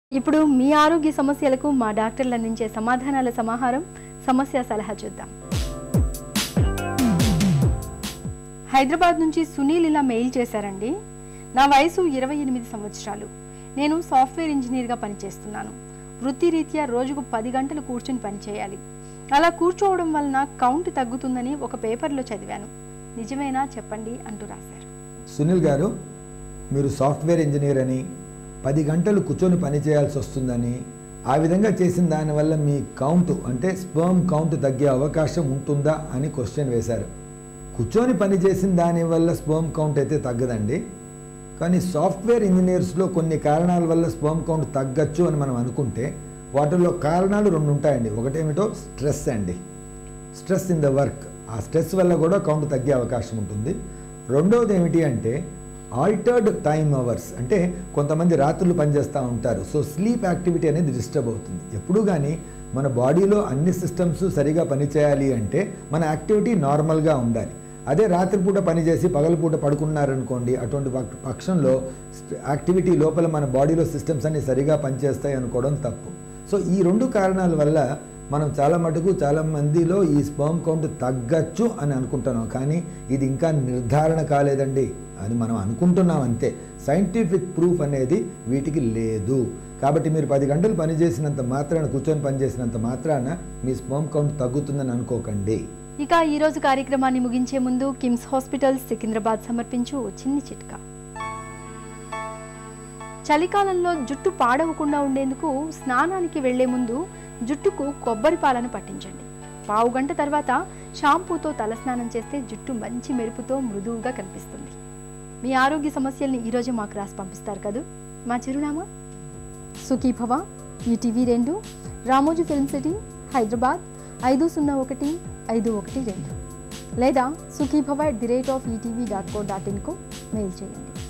ఇప్పుడు మీ ఆరోగ్య సమస్యలకు మా డాక్టర్లు అందించే సమాధానాల సమాహారం సమస్య సలహా చూద్దాం హైదరాబాద్ నుంచి సునీల్ ఇలా మెయిల్ చేశారండి నా వయసు ఇరవై ఎనిమిది సంవత్సరాలు నేను సాఫ్ట్వేర్ ఇంజనీర్గా పనిచేస్తున్నాను వృత్తిరీత్యా రోజుకు పది గంటలు కూర్చుని పనిచేయాలి అలా కూర్చోవడం వలన కౌంట్ తగ్గుతుందని ఒక పేపర్లో చదివాను నిజమేనా చెప్పండి అంటూ రాశారు సునీల్ గారు మీరు సాఫ్ట్వేర్ ఇంజనీర్ అని పది గంటలు కూర్చొని పని చేయాల్సి వస్తుందని ఆ విధంగా చేసిన దానివల్ల మీ కౌంట్ అంటే స్పర్మ్ కౌంట్ తగ్గే అవకాశం ఉంటుందా అని క్వశ్చన్ వేశారు కూర్చొని పని చేసిన దానివల్ల స్పర్మ్ కౌంట్ అయితే తగ్గదండి కానీ సాఫ్ట్వేర్ ఇంజనీర్స్లో కొన్ని కారణాల వల్ల స్పర్మ్ కౌంట్ తగ్గచ్చు అని మనం అనుకుంటే వాటిల్లో కారణాలు రెండు ఉంటాయండి ఒకటేమిటో స్ట్రెస్ అండి స్ట్రెస్ ఇన్ ద వర్క్ ఆ స్ట్రెస్ వల్ల కూడా కౌంట్ తగ్గే అవకాశం ఉంటుంది రెండవది ఏమిటి అంటే ఆల్టర్డ్ టైమ్ అవర్స్ అంటే కొంతమంది రాత్రులు పనిచేస్తూ ఉంటారు సో స్లీప్ యాక్టివిటీ అనేది డిస్టర్బ్ అవుతుంది ఎప్పుడు కానీ మన బాడీలో అన్ని సిస్టమ్స్ సరిగా పనిచేయాలి అంటే మన యాక్టివిటీ నార్మల్గా ఉండాలి అదే రాత్రిపూట పనిచేసి పగలపూట పడుకున్నారనుకోండి అటువంటి పక్- పక్షంలో యాక్టివిటీ లోపల మన బాడీలో సిస్టమ్స్ అన్ని సరిగా పనిచేస్తాయి అనుకోవడం తప్పు సో ఈ రెండు కారణాల వల్ల మనం చాలా మటుకు చాలా మందిలో ఈ స్పర్మ్ కౌంట్ తగ్గచ్చు అని అనుకుంటున్నాం కానీ ఇది ఇంకా నిర్ధారణ కాలేదండి అని మనం అనుకుంటున్నాం అంతే సైంటిఫిక్ ప్రూఫ్ అనేది వీటికి లేదు కాబట్టి మీరు పది గంటలు పనిచేసినంత మాత్రాన కూర్చొని పనిచేసినంత మాత్రాన మీ స్పర్మ్ కౌంట్ తగ్గుతుందని అనుకోకండి ఇక ఈరోజు కార్యక్రమాన్ని ముగించే ముందు కిమ్స్ హాస్పిటల్ సికింద్రాబాద్ సమర్పించు ఓ చిన్ని చిట్కా చలికాలంలో జుట్టు పాడవకుండా ఉండేందుకు స్నానానికి వెళ్లే ముందు జుట్టుకు కొబ్బరి పాలను పట్టించండి పావు గంట తర్వాత షాంపూతో తలస్నానం చేస్తే జుట్టు మంచి మెరుపుతో మృదువుగా కనిపిస్తుంది మీ ఆరోగ్య సమస్యల్ని ఈరోజు మాకు రాసి పంపిస్తారు కదూ మా చిరునామా సుఖీభవ ఈటీవీ రెండు రామోజీ ఫిల్మ్ సిటీ హైదరాబాద్ ఐదు సున్నా ఒకటి ఐదు ఒకటి రెండు లేదా Sukhibhava at the rate of ETV dot co dot ఇన్కు మెయిల్ చేయండి